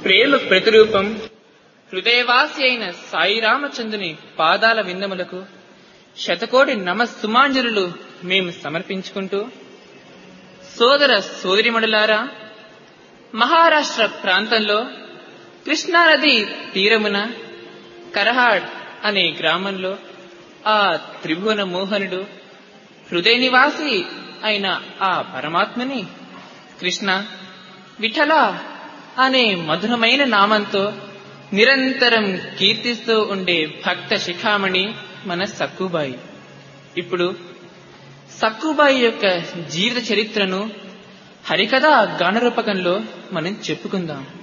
ప్రేమ ప్రతిరూపం హృదయవాసి అయిన సాయి రామచంద్రుని పాదాల విందములకు శతకోటి నమస్సుమాంజలులు మేము సమర్పించుకుంటూ సోదర సోదరిమణులారా మహారాష్ట్ర ప్రాంతంలో కృష్ణానది తీరమున కరహాడ్ అనే గ్రామంలో ఆ త్రిభువన మోహనుడు హృదయ నివాసి అయిన ఆ పరమాత్మని కృష్ణ విఠల అనే మధురమైన నామంతో నిరంతరం కీర్తిస్తూ ఉండే భక్త శిఖామణి మన సక్కుబాయి ఇప్పుడు సక్కుబాయి యొక్క జీవిత చరిత్రను హరికథ గానరూపకంలో మనం చెప్పుకుందాం